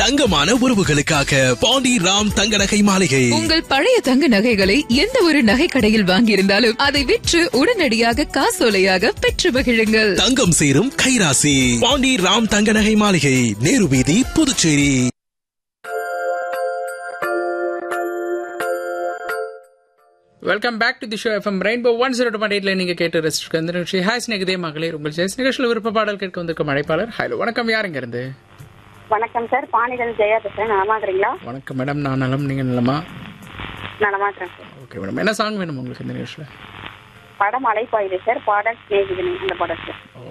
தங்கமான உறவுகளுக்காக பாண்டி ராம் தங்க நகை மாளிகை உங்கள் பழைய தங்க நகைகளை எந்த ஒரு நகை கடையில் வாங்கியிருந்தாலும் அதை விற்று உடனடியாக காசோலையாக பெற்று மகிழுங்கள் தங்கம் சேரும் கைராசி பாண்டி ராம் தங்க நகை மாளிகை நேரு வீதி Puducherry welcome back to the show FM rainbow one zero two எயிட்ல நீங்க கேட்டு ரசிச்சுக்க இந்த நிகழ்ச்சி ஹாய் ஸ்நேகிதே மகளிர் உங்கள் ஜெயஸ் நிகழ்ச்சியில் விருப்ப பாடல் கேட்க வந்திருக்கும் அழைப்பாளர் ஹலோ வணக்கம் யாருங்க இருந்து வணக்கம் சார் பாண்டிகன் ஜெயா பேசுறேன் நலமா இருக்கிறீங்களா வணக்கம் மேடம் நான் நலம் நீங்க நலமா நலமா இருக்கிறேன் சார் ஓகே மேடம் என்ன சாங் வேணும் உங்களுக்கு இந்த நிகழ்ச்சியில் படம் அலைப்பாயுது சார் பாடல் சிநேகிதனி அந்த படம் சார்